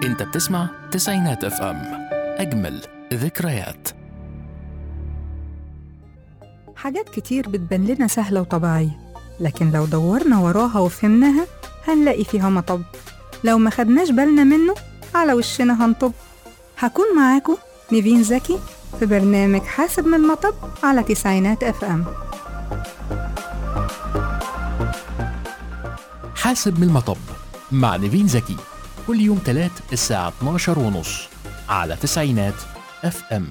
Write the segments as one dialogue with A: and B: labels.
A: انت بتسمع تسعينات اف ام اجمل ذكريات
B: حاجات كتير بتبان لنا سهلة وطبيعية لكن لو دورنا وراها وفهمناها هنلاقي فيها مطب لو ما خدناش بالنا منه على وشنا هنطب هكون معاكم نيفين زكي في برنامج حاسب من المطب على تسعينات اف ام
A: حاسب من المطب مع نيفين زكي كل يوم تلات الساعة 12 ونص على تسعينات اف ام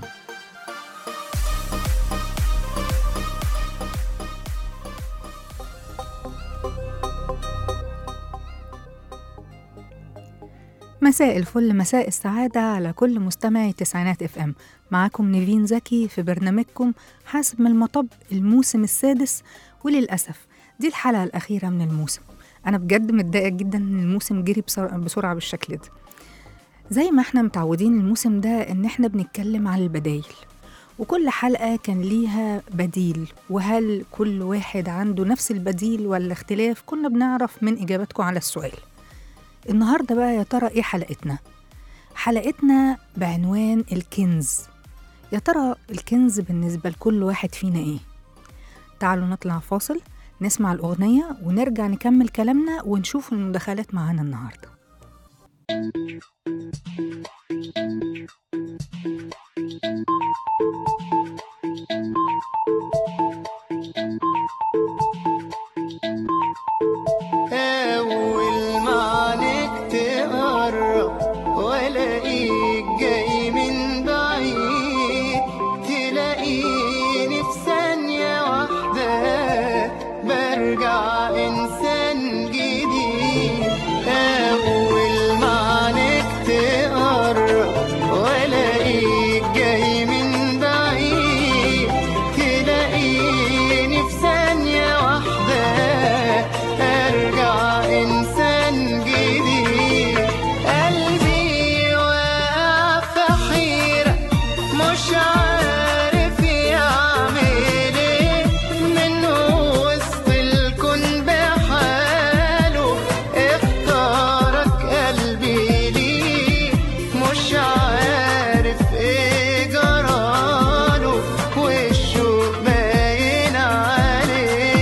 B: مساء الفل مساء السعادة على كل مستمعي تسعينات اف ام معاكم نيفين زكي في برنامجكم حاسب من المطب الموسم السادس وللأسف دي الحلقة الأخيرة من الموسم أنا بجد متضايقة جدا إن الموسم جري بسر- بسرعة بالشكل ده زي ما احنا متعودين الموسم ده إن احنا بنتكلم عن البدايل وكل حلقة كان ليها بديل وهل كل واحد عنده نفس البديل ولا اختلاف كنا بنعرف من إجاباتكم على السؤال النهاردة بقى يا ترى إيه حلقتنا؟ حلقتنا بعنوان الكنز يا ترى الكنز بالنسبة لكل واحد فينا إيه؟ تعالوا نطلع فاصل نسمع الأغنية ونرجع نكمل كلامنا ونشوف المداخلات معانا النهاردة
C: أول ما عليك تقرب ولاقيك جاي من بعيد تلاقيني في ثانية واحدة برجع إنسان جديد أول ما عليك تقرب ولاقيك جاي من بعيد تلاقيني في ثانية واحدة أرجع إنسان جديد قلبي واقع في حيرة مش عارف يعمل ايه من وسط الكون بحاله اختارك قلبي ليه مش عارف ايه جراله وشه باين عليه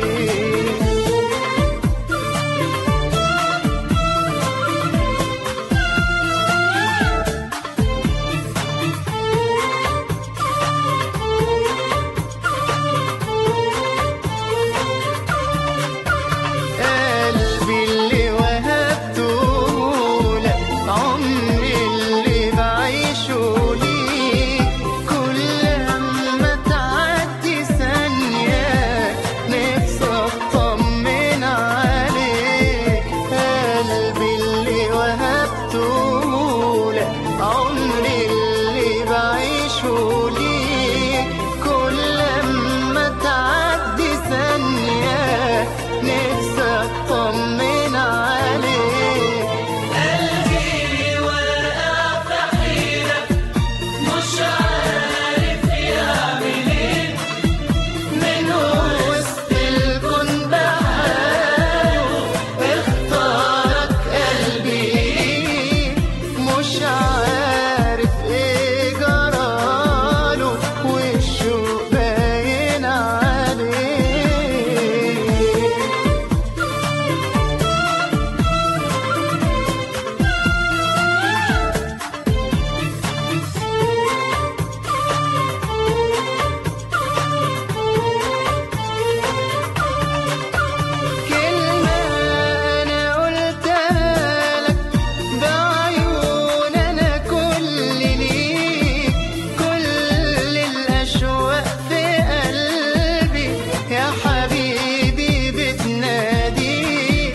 C: قلبي اللي وهبته لك عمري اللي بعيشه ليك كل ما تعدي ثانية نفسي أطمن عليك قلبي اللي وهبته لك عمري اللي بعيشه ليك كل ما تعدي ثانية نفسي أطمن عليك قلبي واقع في حيرة مش عارف يعمل ايه من وسط الكون بحاله اختارك قلبي مش عارف ايه جراله وشه باين عليه كلمة أنا قلتها لك بعيون أنا كل ليك كل الأشواق في قلبي يا حبيبي بتناديك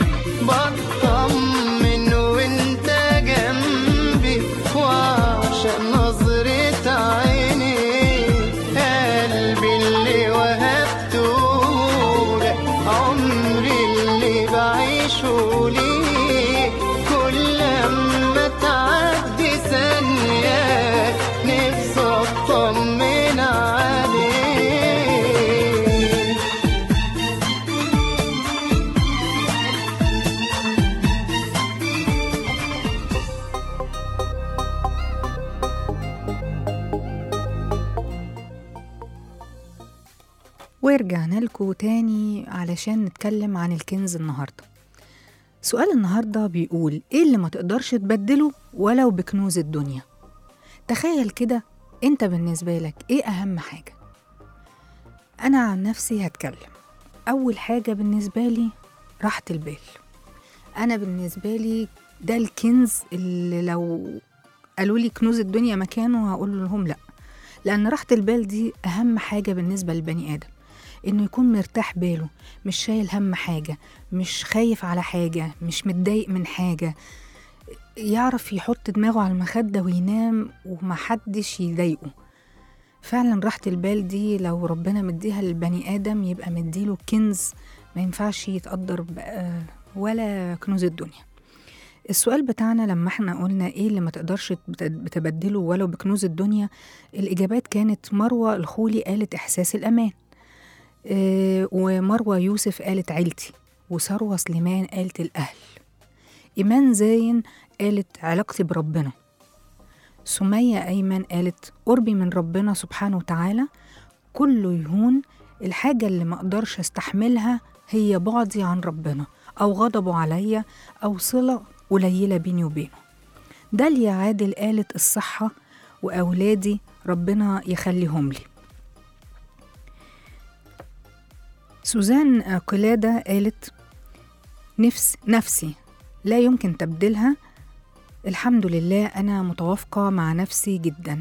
C: بطمن وأنت جنبي وعشان نظرة عينيك قلبي اللي وهبته لك عمري اللي بعيشه ليك كل ما تعدي ثانية نفسي أطمن عليك
B: ورجعنا لكم تاني علشان نتكلم عن الكنز النهاردة سؤال النهاردة بيقول ايه اللي ما تقدرش تبدله ولو بكنوز الدنيا تخيل كده انت بالنسبة لك ايه اهم حاجة انا عن نفسي هتكلم اول حاجة بالنسبة لي راحة البال انا بالنسبة لي ده الكنز اللي لو قالوا لي كنوز الدنيا مكانه هقول لهم لا لأن راحة البال دي أهم حاجة بالنسبة للبني آدم إنه يكون مرتاح باله مش شايل هم حاجة مش خايف على حاجة مش متضايق من حاجة يعرف يحط دماغه على المخدة وينام ومحدش يضايقه فعلا راحة البال دي لو ربنا مديها للبني آدم يبقى مديله كنز ما ينفعش يتقدر بقى ولا كنوز الدنيا السؤال بتاعنا لما احنا قلنا ايه اللي ما تقدرش بت- بتبدله ولو بكنوز الدنيا الإجابات كانت مروة الخولي قالت إحساس الأمان اه ومروة يوسف قالت عيلتي وثروة سليمان قالت الأهل إيمان زاين قالت علاقتي بربنا سمية أيمن قالت قربي من ربنا سبحانه وتعالى كله يهون الحاجة اللي مقدرش استحملها هي بعدي عن ربنا أو غضبه عليا أو صلة قليلة بيني وبينه داليا عادل قالت الصحة وأولادي ربنا يخليهم لي سوزان قلادة قالت نفس نفسي لا يمكن تبديلها الحمد لله أنا متوافقة مع نفسي جدا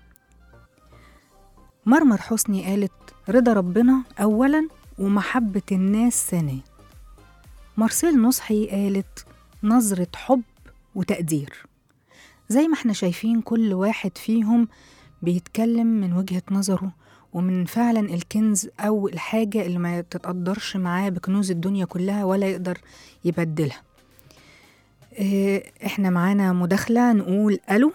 B: مرمر حسني قالت رضا ربنا أولا ومحبة الناس ثانيا مارسيل نصحي قالت نظرة حب وتقدير زي ما احنا شايفين كل واحد فيهم بيتكلم من وجهة نظره ومن فعلا الكنز أو الحاجة اللي ما تتقدرش معاه بكنوز الدنيا كلها ولا يقدر يبدلها إيه، احنا معانا مداخلة نقول ألو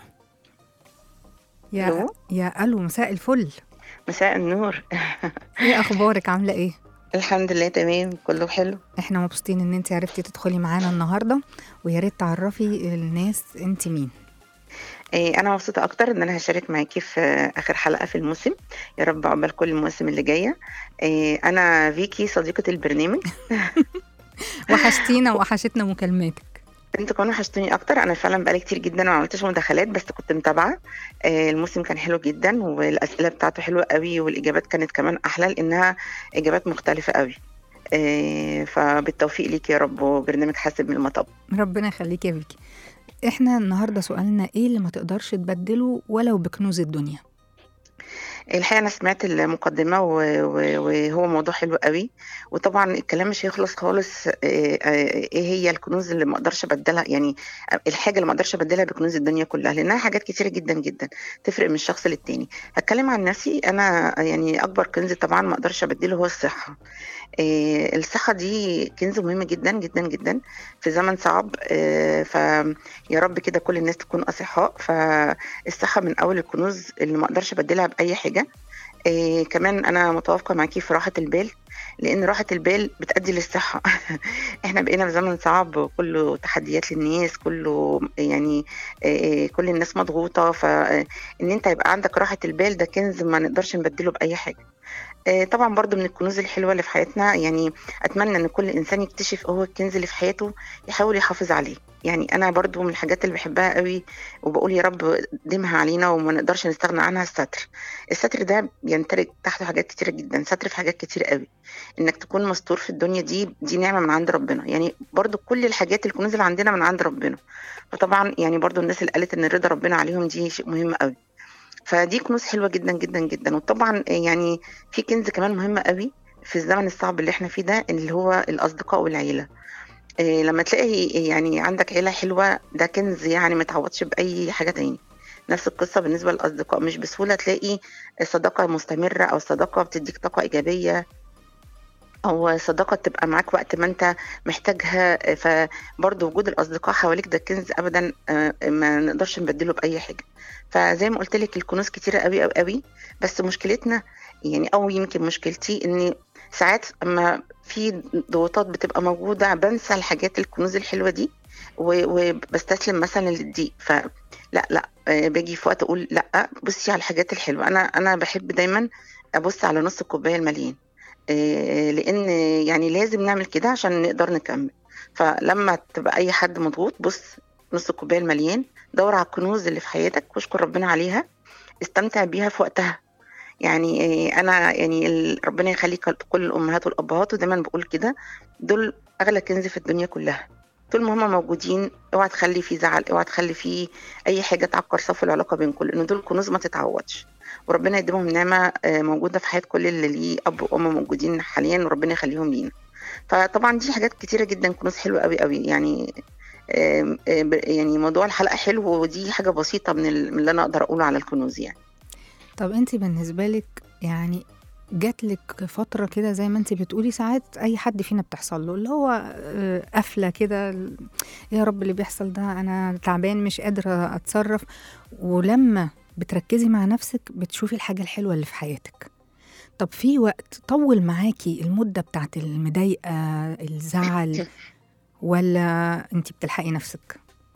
B: يا
D: ألو؟
B: يا ألو مساء الفل
D: مساء النور
B: ايه أخبارك عاملة ايه؟
D: الحمد لله تمام كله حلو
B: احنا مبسوطين ان انت عرفتي تدخلي معانا النهارده ويا ريت تعرفي الناس انت مين
D: إيه انا مبسوطه اكتر ان انا هشارك معاكي في اخر حلقه في الموسم يا رب عقبال كل المواسم اللي جايه إيه انا فيكي صديقه البرنامج
B: وحشتينا وحشتنا مكالماتك
D: انتوا كمان وحشتوني اكتر انا فعلا بقالي كتير جدا ما عملتش مداخلات بس كنت متابعه إيه الموسم كان حلو جدا والاسئله بتاعته حلوه قوي والاجابات كانت كمان احلى لانها اجابات مختلفه قوي إيه فبالتوفيق ليك يا رب وبرنامج حاسب من المطب
B: ربنا يخليك يا فيكي احنا النهارده سؤالنا ايه اللي ما تقدرش تبدله ولو بكنوز الدنيا
D: الحقيقة أنا سمعت المقدمة و- و- وهو موضوع حلو قوي وطبعا الكلام مش هيخلص خالص آه، آه، إيه هي الكنوز اللي ما أقدرش أبدلها يعني الحاجة اللي ما أقدرش أبدلها بكنوز الدنيا كلها لأنها حاجات كتيرة جدا جدا تفرق من شخص للتاني هتكلم عن نفسي أنا يعني أكبر كنز طبعا ما أقدرش أبدله هو الصحة آه، الصحة دي كنز مهم جدا جدا جدا في زمن صعب آه، فيا رب كده كل الناس تكون أصحاء فالصحة من أول الكنوز اللي ما أقدرش أبدلها بأي حاجة إيه كمان انا متوافقه معاكي في راحه البال لان راحه البال بتؤدي للصحه احنا بقينا في زمن صعب وكله تحديات للناس كله يعني إيه كل الناس مضغوطه فان انت يبقى عندك راحه البال ده كنز ما نقدرش نبدله باي حاجه إيه طبعا برضو من الكنوز الحلوه اللي في حياتنا يعني اتمنى ان كل انسان يكتشف هو الكنز اللي في حياته يحاول يحافظ عليه يعني انا برضو من الحاجات اللي بحبها قوي وبقول يا رب ديمها علينا وما نقدرش نستغنى عنها الستر الستر ده بيندرج تحته حاجات كتيرة جدا ستر في حاجات كتير قوي انك تكون مستور في الدنيا دي دي نعمة من عند ربنا يعني برضو كل الحاجات الكنوز اللي عندنا من عند ربنا فطبعا يعني برضو الناس اللي قالت ان رضا ربنا عليهم دي شيء مهم قوي فدي كنوز حلوة جدا جدا جدا وطبعا يعني في كنز كمان مهم قوي في الزمن الصعب اللي احنا فيه ده اللي هو الاصدقاء والعيلة إيه لما تلاقي يعني عندك عيلة حلوة ده كنز يعني ما تعوضش بأي حاجة تاني نفس القصة بالنسبة للأصدقاء مش بسهولة تلاقي صداقة مستمرة أو صداقة بتديك طاقة إيجابية أو صداقة تبقى معاك وقت ما أنت محتاجها فبرضه وجود الأصدقاء حواليك ده كنز أبدا آه، ما نقدرش نبدله بأي حاجة فزي ما قلت لك الكنوز كتيرة قوي قوي قوي بس مشكلتنا يعني أو يمكن مشكلتي إن ساعات أما في ضغوطات بتبقى موجودة بنسى الحاجات الكنوز الحلوة دي و- وبستسلم مثلا للضيق فلا لا آه، باجي في وقت اقول لا بصي على الحاجات الحلوه انا انا بحب دايما ابص على نص الكوبايه المليان آه، لان يعني لازم نعمل كده عشان نقدر نكمل فلما تبقى اي حد مضغوط بص نص الكوبايه المليان دور على الكنوز اللي في حياتك واشكر ربنا عليها استمتع بيها في وقتها يعني آه، انا يعني ال- ربنا يخليك كل الامهات والابهات ودايما بقول كده دول اغلى كنز في الدنيا كلها طول ما هم موجودين اوعى تخلي في زعل اوعى تخلي في اي حاجه تعكر صف العلاقه بينكم لان دول كنوز ما تتعوضش وربنا يديمهم نعمه آه، موجوده في حياه كل اللي ليه اب وام موجودين حاليا وربنا يخليهم لينا فطبعا دي حاجات كتيره جدا كنوز حلوه قوي قوي يعني آم، آم، ب- يعني موضوع الحلقه حلو ودي حاجه بسيطه من ال- من اللي انا اقدر اقوله على الكنوز يعني
B: طب انت بالنسبة لك يعني جات لك فترة كده زي ما انت بتقولي ساعات أي حد فينا بتحصل له اللي هو آه، قفلة كده ال- يا رب اللي بيحصل ده أنا تعبان مش قادرة أتصرف ولما بتركزي مع نفسك بتشوفي الحاجة الحلوة اللي في حياتك طب في وقت طول معاكي المدة بتاعت المضايقة الزعل ولا انت بتلحقي نفسك؟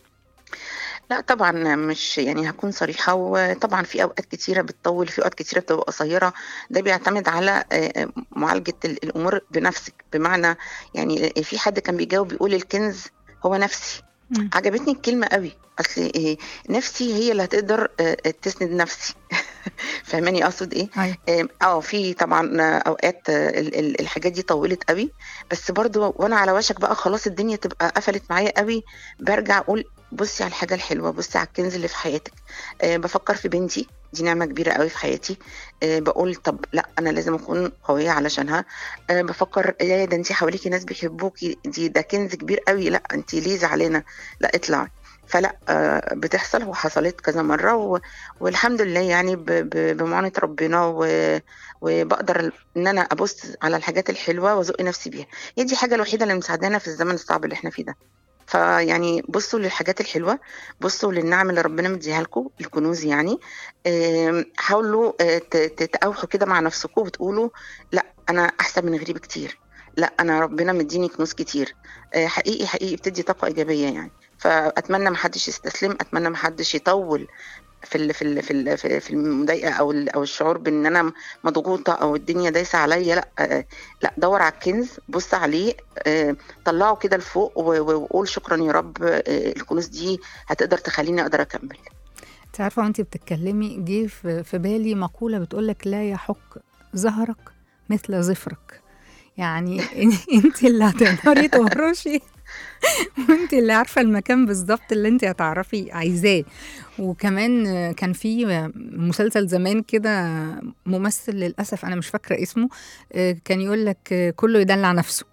D: لا طبعا مش يعني هكون صريحة وطبعا في أوقات كتيرة بتطول في أوقات كتيرة بتبقى قصيرة ده بيعتمد على آه، معالجة ال- الأمور بنفسك بمعنى يعني في حد كان بيجاوب بيقول الكنز هو نفسي
B: مم.
D: عجبتني الكلمة قوي أصل إيه نفسي هي اللي هتقدر آه، تسند نفسي فاهماني أقصد إيه؟
B: أيوة.
D: آم، اه في طبعا آه، اوقات آه، ال- ال- الحاجات دي طولت قوي بس برضو وانا على وشك بقى خلاص الدنيا تبقى قفلت معايا قوي برجع اقول بصي على الحاجه الحلوه بصي على الكنز اللي في حياتك أه بفكر في بنتي دي نعمه كبيره قوي في حياتي أه بقول طب لا انا لازم اكون قويه علشانها أه بفكر يا ده انت حواليكي ناس بيحبوكي دي ده كنز كبير قوي لا انت ليه زعلانه لا اطلعي فلا آه، بتحصل وحصلت كذا مره و... والحمد لله يعني ب... ب... بمعونة ربنا و... وبقدر ان انا ابص على الحاجات الحلوه وازق نفسي بيها هي دي الحاجه الوحيده اللي مساعدانا في الزمن الصعب اللي احنا فيه ده فيعني بصوا للحاجات الحلوه بصوا للنعم اللي ربنا مديها لكم الكنوز يعني آم، حاولوا آه، ت- تتأوحوا كده مع نفسكم وتقولوا لا انا احسن من غيري بكتير لا انا ربنا مديني كنوز كتير آه، حقيقي حقيقي بتدي طاقه ايجابيه يعني فاتمنى ما حدش يستسلم اتمنى ما حدش يطول في ال في ال في ال في في المضايقه او ال- او الشعور بان انا مضغوطه او الدنيا دايسه عليا لا آه، لا دور على الكنز بص عليه آه، طلعه كده لفوق و- و- وقول شكرا يا رب آه، الكنوز دي هتقدر تخليني اقدر اكمل
B: انت عارفه وانت بتتكلمي جه في في بالي مقوله بتقول لك لا يحك ظهرك مثل ظفرك يعني انت اللي هتقدري تهرشي وانت اللي عارفه المكان بالظبط اللي انت هتعرفي عايزاه وكمان كان في مسلسل زمان كده ممثل للاسف انا مش فاكره اسمه كان يقول لك كله يدلع نفسه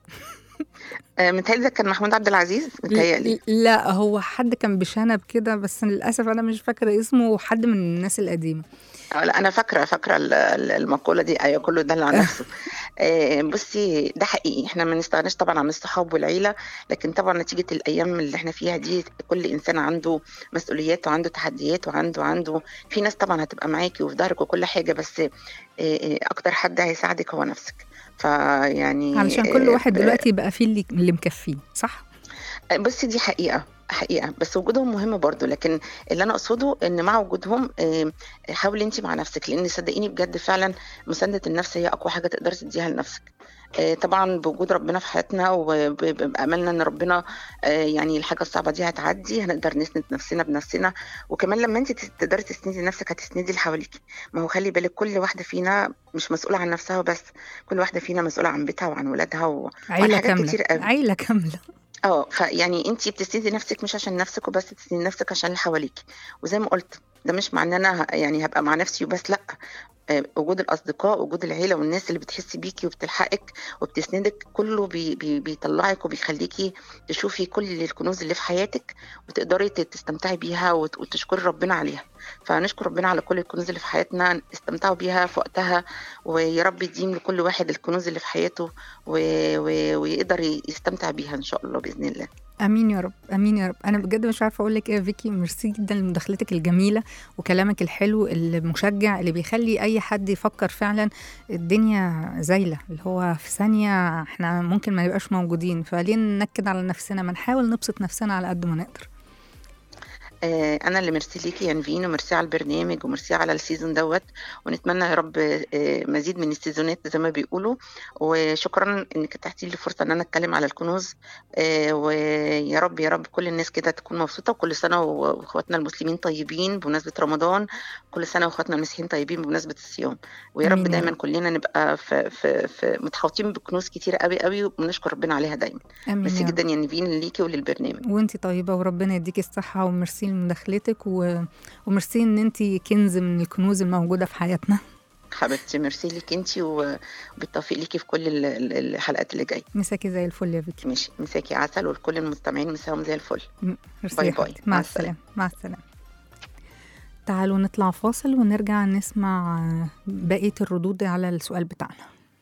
D: آه، متهيألي ده كان محمود عبد العزيز متهيألي
B: لا هو حد كان بشنب كده بس للاسف انا مش فاكره اسمه وحد من الناس القديمه
D: آه، لا انا فاكره فاكره ال- ال- المقوله دي ايوه كله دل على نفسه آه، بصي ده حقيقي احنا ما نستغناش طبعا عن الصحاب والعيله لكن طبعا نتيجه الايام اللي احنا فيها دي كل انسان عنده مسؤوليات وعنده تحديات وعنده عنده في ناس طبعا هتبقى معاكي وفي ظهرك وكل حاجه بس آه، آه، اكتر حد هيساعدك هو نفسك فيعني
B: علشان كل
D: آه،
B: واحد دلوقتي بقى فيه اللي, اللي مكفيه صح
D: بصي دي حقيقة حقيقة بس وجودهم مهم برضو لكن اللي أنا أقصده إن مع وجودهم آه، حاولي أنت مع نفسك لأن صدقيني بجد فعلا مساندة النفس هي أقوى حاجة تقدري تديها لنفسك آه، طبعا بوجود ربنا في حياتنا وبأملنا إن ربنا آه، يعني الحاجة الصعبة دي هتعدي هنقدر نسند نفسنا بنفسنا وكمان لما أنت تقدري تسندي نفسك هتسندي اللي حواليك ما هو خلي بالك كل واحدة فينا مش مسؤولة عن نفسها بس كل واحدة فينا مسؤولة عن بيتها وعن ولادها و...
B: عيله
D: حاجات
B: كامله
D: كتير قوي.
B: عيله كامله
D: اه فيعني انت بتسندي نفسك مش عشان نفسك وبس بتسندي نفسك عشان اللي حواليك وزي ما قلت ده مش معناه ان انا ه- يعني هبقى مع نفسي وبس لا آه، وجود الاصدقاء وجود العيله والناس اللي بتحس بيكي وبتلحقك وبتسندك كله بي بي بيطلعك وبيخليكي تشوفي كل الكنوز اللي في حياتك وتقدري ت- تستمتعي بيها وت- وتشكري ربنا عليها فنشكر ربنا على كل الكنوز اللي في حياتنا استمتعوا بيها في وقتها ويا رب يديم لكل واحد الكنوز اللي في حياته و... و... ويقدر ي- يستمتع بيها ان شاء الله باذن الله
B: امين يا رب امين يا رب انا بجد مش عارفه اقول لك ايه يا فيكي ميرسي جدا لمداخلتك الجميله وكلامك الحلو المشجع اللي بيخلي اي حد يفكر فعلا الدنيا زايله اللي هو في ثانيه احنا ممكن ما نبقاش موجودين فليه ننكد على نفسنا ما نحاول نبسط نفسنا على قد ما نقدر
D: آه، انا اللي ميرسي ليكي يا نفين وميرسي على البرنامج وميرسي على السيزون دوت ونتمنى يا رب آه، مزيد من السيزونات زي ما بيقولوا وشكرا انك اتحتي لي فرصه ان انا اتكلم على الكنوز آه، ويا رب يا رب كل الناس كده تكون مبسوطه وكل سنه واخواتنا المسلمين طيبين بمناسبه رمضان كل سنه واخواتنا المسيحيين طيبين بمناسبه الصيام ويا رب
B: آمين يا
D: دايما
B: رب.
D: كلنا نبقى في في في متحوطين بكنوز كتير قوي قوي وبنشكر ربنا عليها دايما
B: امين
D: ميرسي
B: يا رب.
D: جدا يا نيفين ليكي وللبرنامج
B: وانتي طيبة وربنا يديكي الصحة وميرسي لمداخلتك و... وميرسي ان انتي كنز من الكنوز الموجودة في حياتنا
D: حبيبتي ميرسي ليك انتي وبالتوفيق ليكي في كل ال- ال- الحلقات اللي جايه
B: مساكي زي الفل يا فيكي
D: ماشي مساكي عسل ولكل المستمعين مساهم زي الفل
B: ميرسي
D: باي
B: يا
D: باي.
B: حبيبتي. مع
D: مع
B: السلامة مع السلامة تعالوا نطلع فاصل ونرجع نسمع آه، بقية الردود على السؤال بتاعنا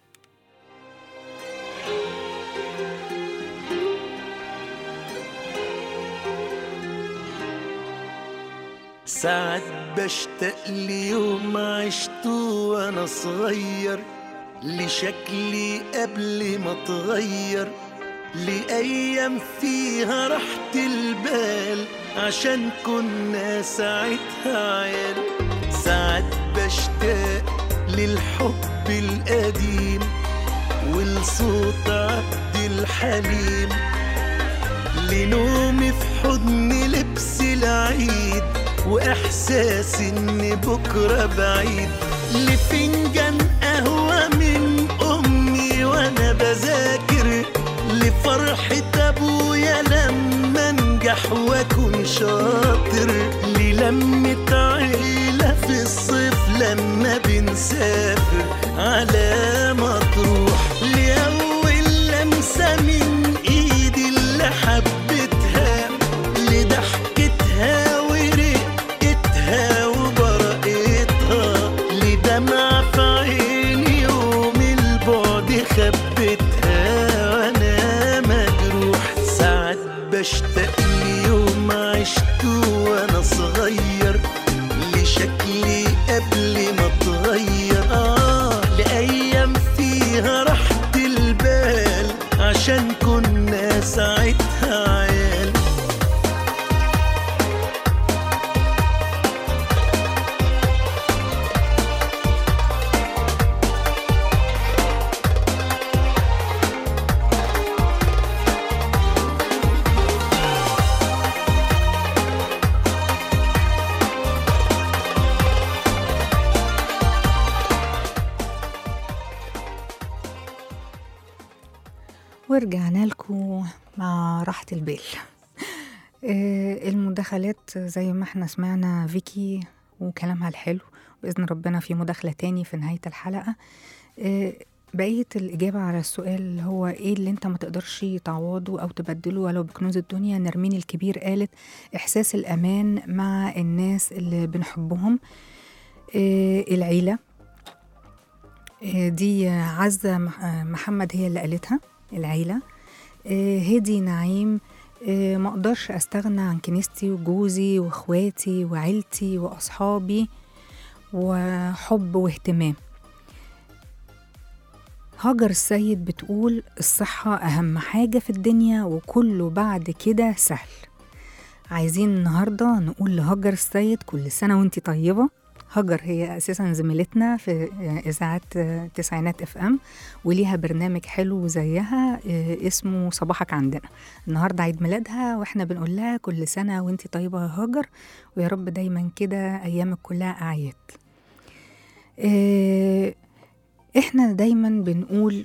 E: ساعات بشتاق ليوم عشته وانا صغير لشكلي قبل ما اتغير لأيام فيها راحة البال عشان كنا ساعتها عيال ساعات بشتاق للحب القديم ولصوت عبد الحليم لنومي في حضن لبس العيد واحساس ان بكره بعيد لفنجان قهوه من امي وانا بذاكر لفرحه ابويا لما انجح واكون شاطر للمه عيله في الصيف لما بنسافر على مطروح لاول لمسه من ايدي اللي حبيتها لضحكتها ورقتها وبرقتها لدمع في عيني يوم البعد خبتها وانا مجروح ساعات بشتاق ليوم عشته وانا صغير لشكلي قبل ما اتغير اه لايام فيها راحة البال عشان كنا ساعتها عيال
B: ورجعنا لكم مع راحة البال آه، المداخلات زي ما احنا سمعنا فيكي وكلامها الحلو بإذن ربنا في مداخلة تاني في نهاية الحلقة آه، بقية الإجابة على السؤال اللي هو إيه اللي أنت ما تقدرش تعوضه أو تبدله ولو بكنوز الدنيا نرمين الكبير قالت إحساس الأمان مع الناس اللي بنحبهم آه، العيلة آه، دي عزة مح- آه، محمد هي اللي قالتها العيلة آه، هدي نعيم آه، ما اقدرش استغنى عن كنيستي وجوزي واخواتي وعيلتي واصحابي وحب واهتمام هاجر السيد بتقول الصحة أهم حاجة في الدنيا وكله بعد كده سهل عايزين النهاردة نقول لهاجر السيد كل سنة وانتي طيبة هاجر هي أساسا زميلتنا في إذاعة تسعينات اف ام وليها برنامج حلو زيها آه، اسمه صباحك عندنا النهاردة عيد ميلادها واحنا بنقول لها كل سنة وانتي طيبة يا هاجر ويا رب دايما كده أيامك كلها أعياد آه، احنا دايما بنقول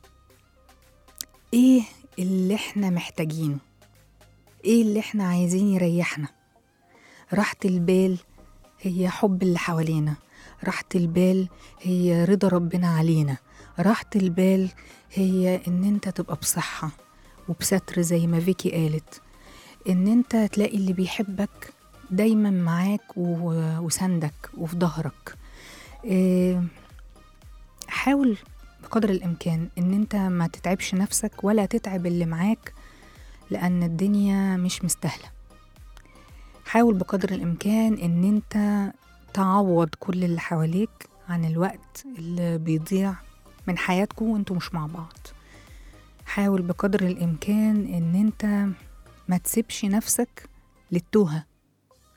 B: ايه اللي احنا محتاجينه ايه اللي احنا عايزين يريحنا راحة البال هي حب اللي حوالينا راحة البال هي رضا ربنا علينا راحة البال هي ان انت تبقى بصحة وبستر زي ما فيكي قالت ان انت تلاقي اللي بيحبك دايما معاك و- وسندك وفي ظهرك إيه، حاول بقدر الامكان ان انت ما تتعبش نفسك ولا تتعب اللي معاك لان الدنيا مش مستاهله حاول بقدر الامكان ان انت تعوض كل اللي حواليك عن الوقت اللي بيضيع من حياتكم وانتوا مش مع بعض حاول بقدر الامكان ان انت ما تسيبش نفسك للتوهه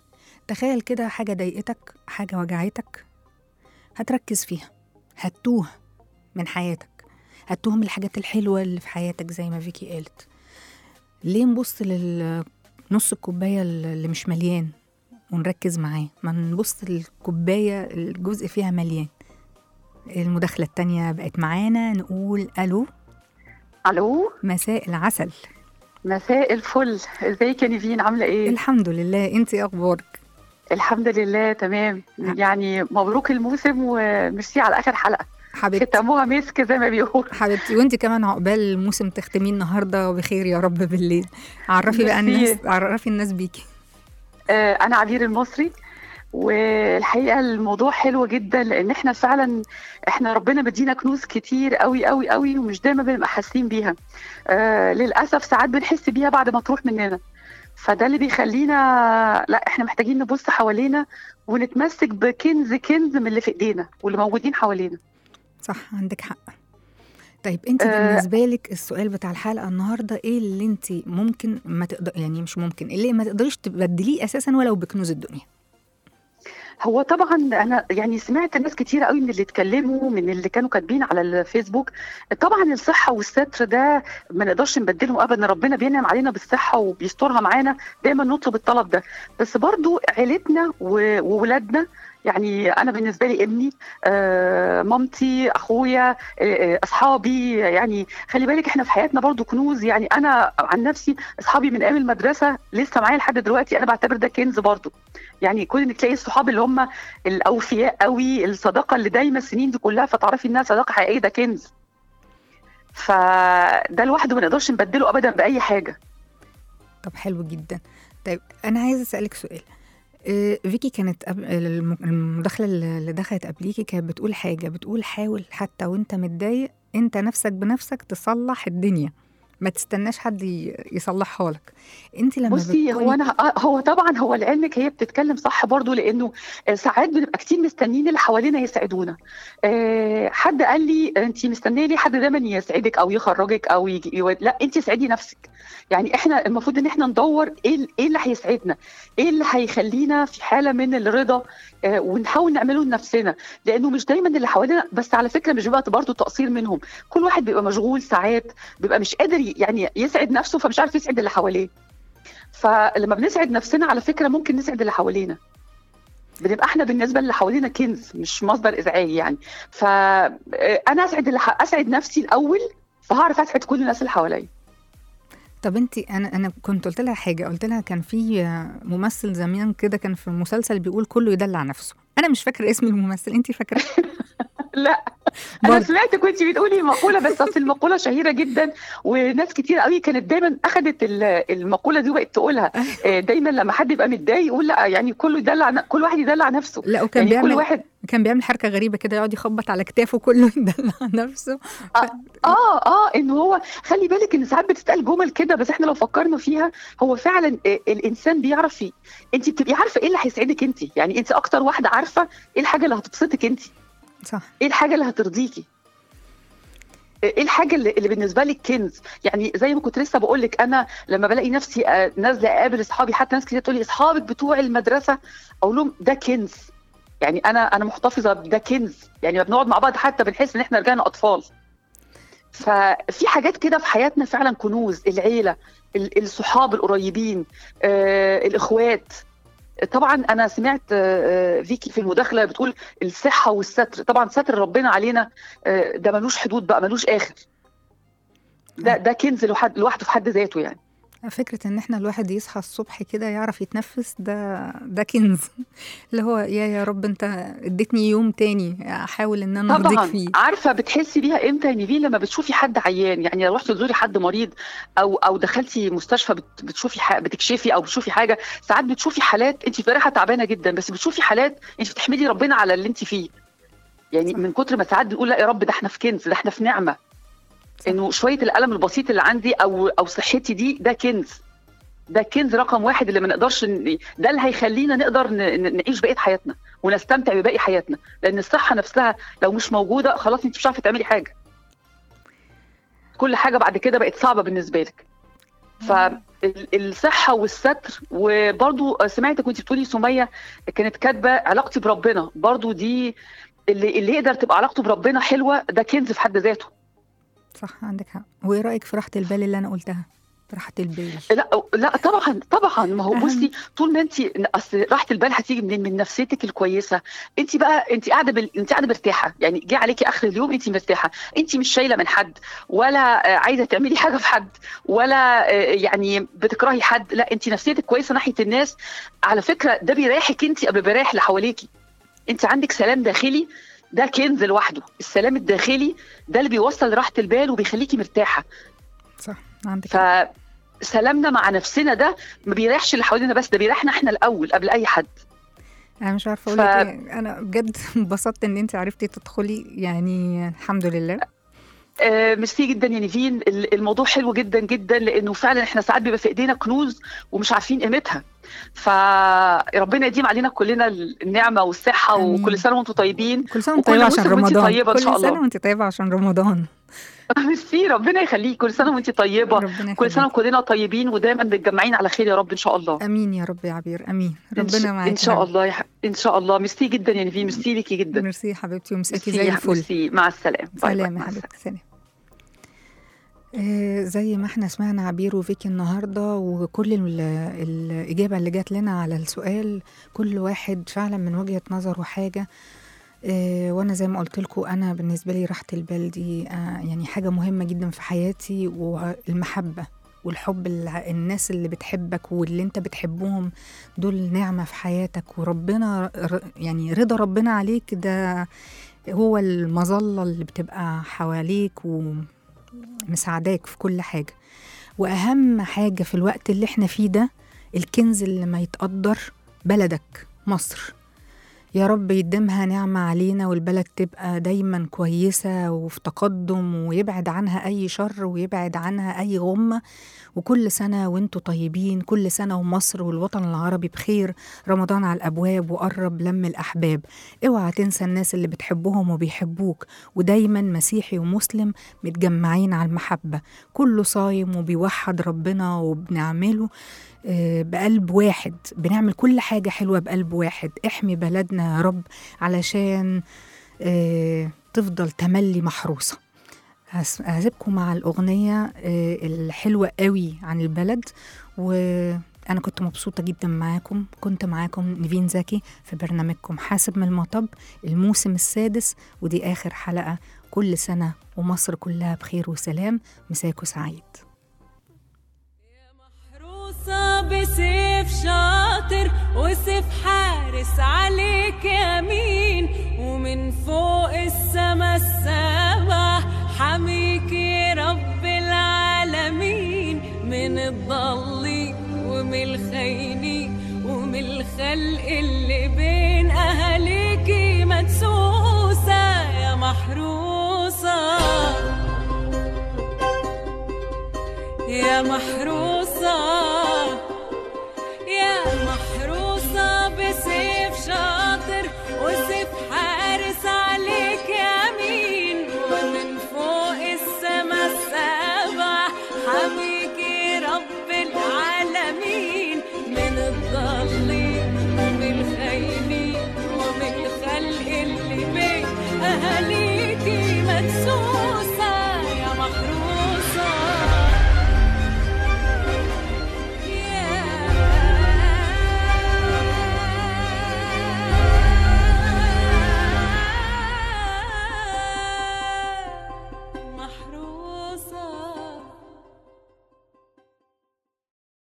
B: تخيل كده حاجة ضايقتك حاجة وجعتك هتركز فيها هتوه من حياتك هتوه من الحاجات الحلوة اللي في حياتك زي ما فيكي قالت ليه نبص لنص الكوباية اللي مش مليان ونركز معاه ما نبص للكوباية الجزء فيها مليان المداخلة التانية بقت معانا نقول ألو
F: الو
B: مساء العسل
F: مساء الفل ازيك يا نيفين عامله ايه
B: الحمد لله انت إيه اخبارك
F: الحمد لله تمام يعني مبروك الموسم وميرسي على اخر حلقه
B: حبيبتي
F: ختموها مسك زي ما بيقولوا
B: حبيبتي وانت كمان عقبال الموسم تختميه النهارده بخير يا رب بالليل عرفي بقى
F: ميرسي.
B: الناس عرفي الناس بيكي
F: آه انا عبير المصري والحقيقه الموضوع حلو جدا لان احنا فعلا احنا ربنا مدينا كنوز كتير قوي قوي قوي ومش دايما بنبقى حاسين بيها آه للاسف ساعات بنحس بيها بعد ما تروح مننا فده اللي بيخلينا لا احنا محتاجين نبص حوالينا ونتمسك بكنز كنز من اللي في ايدينا واللي موجودين حوالينا
B: صح عندك حق طيب انت
F: آه.
B: بالنسبه لك السؤال بتاع الحلقه النهارده ايه اللي انت ممكن ما تقدر يعني مش ممكن اللي ما تقدريش تبدليه اساسا ولو بكنوز الدنيا
F: هو طبعا انا يعني سمعت ناس كتير قوي من اللي اتكلموا من اللي كانوا كاتبين على الفيسبوك طبعا الصحه والستر ده ما نقدرش نبدلهم ابدا ربنا بينعم علينا بالصحه وبيسترها معانا دايما نطلب الطلب ده بس برضو عيلتنا و- وولادنا يعني انا بالنسبه لي ابني آه، مامتي اخويا آه، آه، اصحابي يعني خلي بالك احنا في حياتنا برضو كنوز يعني انا عن نفسي اصحابي من ايام المدرسه لسه معايا لحد دلوقتي انا بعتبر ده كنز برضو يعني كون انك تلاقي الصحاب اللي هم الاوفياء قوي الصداقه اللي دايما السنين دي كلها فتعرفي انها صداقه حقيقيه ده كنز فده لوحده ما نقدرش نبدله ابدا باي حاجه
B: طب حلو جدا طيب انا عايزه اسالك سؤال آه، فيكي كانت قبل الم- المداخله اللي دخلت قبليكي كانت بتقول حاجه بتقول حاول حتى وانت متضايق انت نفسك بنفسك تصلح الدنيا ما تستناش حد ي- يصلحها لك انت لما
F: بصي هو
B: بتكوني-
F: انا آه، هو طبعا هو لعلمك هي بتتكلم صح برضو لانه آه، ساعات بنبقى كتير مستنيين اللي حوالينا يسعدونا آه، حد قال لي انت مستنيه ليه حد دايما يسعدك او يخرجك او يجي يو- لا انت اسعدي نفسك يعني احنا المفروض ان احنا ندور ايه ال- ايه اللي هيسعدنا ايه اللي هيخلينا في حاله من الرضا آه، ونحاول نعمله لنفسنا لانه مش دايما اللي حوالينا بس على فكره مش بيبقى برضه تقصير منهم كل واحد بيبقى مشغول ساعات بيبقى مش قادر ي- يعني يسعد نفسه فمش عارف يسعد اللي حواليه فلما بنسعد نفسنا على فكره ممكن نسعد اللي حوالينا بنبقى احنا بالنسبه للي حوالينا كنز مش مصدر ازعاج يعني فانا اسعد اللي ح- اسعد نفسي الاول فهعرف اسعد كل الناس اللي حواليا
B: طب انت انا انا كنت قلت لها حاجه قلت لها كان في ممثل زمان كده كان في مسلسل بيقول كله يدلع نفسه انا مش فاكره اسم الممثل انت فاكره
F: لا انا
B: برضه.
F: سمعتك وانت بتقولي مقوله بس اصل المقوله شهيره جدا وناس كتير قوي كانت دايما اخذت ال- المقوله دي وبقت تقولها آه، دايما لما حد يبقى متضايق يقول لا يعني كله يدلع ن- كل واحد يدلع نفسه
B: لا وكان
F: يعني كل
B: بيعمل
F: واحد
B: كان بيعمل حركه غريبه كده يقعد يخبط على كتافه كله يدلع نفسه
F: اه اه ان هو خلي بالك ان ساعات بتتقال جمل كده بس احنا لو فكرنا فيها هو فعلا آه، الانسان بيعرف ي- انت بتبقي عارفه ايه اللي هيسعدك انت يعني انت اكتر واحده عارفه ايه الحاجه اللي هتبسطك انت
B: صح
F: ايه الحاجه اللي هترضيكي ايه الحاجه اللي, اللي بالنسبه لك كنز يعني زي ما كنت لسه بقول لك انا لما بلاقي نفسي آه، نازله اقابل اصحابي حتى ناس كتير تقول لي اصحابك بتوع المدرسه اقول لهم ده كنز يعني انا انا محتفظه بده كنز يعني لما بنقعد مع بعض حتى بنحس ان احنا رجعنا اطفال ففي حاجات كده في حياتنا فعلا كنوز العيله ال- الصحاب القريبين آه، الاخوات طبعا انا سمعت آه، آه، فيكي في المداخله بتقول الصحه والستر طبعا ستر ربنا علينا آه، ده ملوش حدود بقى ملوش اخر ده ده كنز لوحد لوحده في حد ذاته يعني
B: فكرة ان احنا الواحد يصحى الصبح كده يعرف يتنفس ده ده كنز اللي هو يا يا رب انت اديتني يوم تاني احاول ان انا ارضيك
F: طبعا
B: فيه
F: عارفه بتحسي بيها امتى يا نيفين لما بتشوفي حد عيان يعني لو رحتي تزوري حد مريض او او دخلتي مستشفى بت- بتشوفي ح- بتكشفي او بتشوفي حاجه ساعات بتشوفي حالات انت في رايحه تعبانه جدا بس بتشوفي حالات انت بتحمدي ربنا على اللي انت فيه يعني من كتر ما ساعات بنقول لا يا رب ده احنا في كنز ده احنا في نعمه انه شويه الالم البسيط اللي عندي او او صحتي دي ده كنز ده كنز رقم واحد اللي ما نقدرش ن- ده اللي هيخلينا نقدر ن- ن- نعيش بقيه حياتنا ونستمتع بباقي حياتنا لان الصحه نفسها لو مش موجوده خلاص انت مش عارفه تعملي حاجه كل حاجه بعد كده بقت صعبه بالنسبه لك ف ال- الصحه والستر وبرضو سمعتك كنت بتقولي سميه كانت كاتبه علاقتي بربنا برضو دي اللي اللي يقدر تبقى علاقته بربنا حلوه ده كنز في حد ذاته
B: صح عندك حق وايه رايك في راحه البال اللي انا قلتها راحه البال
F: لا لا طبعا طبعا ما هو
B: أهم.
F: بصي طول ما انت اصل راحه البال هتيجي منين من نفسيتك الكويسه انت بقى انت قاعده بال... انت قاعده مرتاحه يعني جه عليكي اخر اليوم انت مرتاحه انت مش شايله من حد ولا آه، عايزه تعملي حاجه في حد ولا آه، يعني بتكرهي حد لا انت نفسيتك كويسه ناحيه الناس على فكره ده بيريحك انت قبل ما بيريح اللي حواليكي انت عندك سلام داخلي ده كنز لوحده السلام الداخلي ده اللي بيوصل لراحه البال وبيخليكي مرتاحه
B: صح عندك حق.
F: فسلامنا مع نفسنا ده ما بيريحش اللي حوالينا بس ده بيريحنا احنا الاول قبل اي حد
B: انا مش عارفه اقول
F: ف-
B: لك ايه انا بجد انبسطت ان انت عرفتي تدخلي يعني الحمد لله
F: آه ميرسي جدا يا نيفين ال- الموضوع حلو جدا جدا لانه فعلا احنا ساعات بيبقى في ايدينا كنوز ومش عارفين قيمتها فربنا يديم علينا كلنا النعمه والصحه
B: آمين.
F: وكل سنه وانتم طيبين
B: كل سنه وانت
F: وكل
B: طيبه عشان
F: موسم وانتي
B: رمضان
F: طيبة إن
B: كل
F: شاء الله.
B: سنه وانت طيبه عشان رمضان
F: ميرسي ربنا يخليك كل سنه وانت طيبه
B: ربنا
F: كل سنه
B: يخليك.
F: وكلنا طيبين ودايما متجمعين على خير يا رب ان شاء الله
B: امين يا رب يا عبير امين
F: إن ش-
B: ربنا معاك
F: ان شاء الله يا ح... ان شاء الله ميرسي جدا يا نيفين ميرسي ليكي جدا
B: ميرسي يا حبيبتي ومساكي
F: ميرسي
B: زي
F: يا-
B: الفل
F: ميرسي مع السلامه باي باي،
B: سلام يا
F: مع
B: حبيبتي سلام آه، زي ما احنا سمعنا عبير وفيكي النهارده وكل ال- الاجابه اللي جات لنا على السؤال كل واحد فعلا من وجهه نظره حاجه آه، وانا زي ما قلت لكم انا بالنسبه لي راحه البال دي آه، يعني حاجه مهمه جدا في حياتي والمحبه والحب الع- الناس اللي بتحبك واللي انت بتحبهم دول نعمه في حياتك وربنا ر- يعني رضا ربنا عليك ده هو المظله اللي بتبقى حواليك ومساعداك في كل حاجه واهم حاجه في الوقت اللي احنا فيه ده الكنز اللي ما يتقدر بلدك مصر يا رب يديمها نعمة علينا والبلد تبقى دايما كويسة وفي تقدم ويبعد عنها أي شر ويبعد عنها أي غمة وكل سنة وانتوا طيبين كل سنة ومصر والوطن العربي بخير رمضان على الأبواب وقرب لم الأحباب اوعى تنسى الناس اللي بتحبهم وبيحبوك ودايما مسيحي ومسلم متجمعين على المحبة كله صايم وبيوحد ربنا وبنعمله آه، بقلب واحد بنعمل كل حاجة حلوة بقلب واحد احمي بلدنا يا رب علشان آه، تفضل تملي محروسة هس- هسيبكم مع الأغنية آه، الحلوة قوي عن البلد وأنا كنت مبسوطة جدا معاكم كنت معاكم نيفين زكي في برنامجكم حاسب من المطب الموسم السادس ودي آخر حلقة كل سنة ومصر كلها بخير وسلام مساكو سعيد
G: محروسة بسيف شاطر وسيف حارس عليك يمين ومن فوق السما السبع حميك يا رب العالمين من الضال ومن الخاينين ومن الخلق اللي بين أهاليكي مدسوسة يا محروسة يا محروسة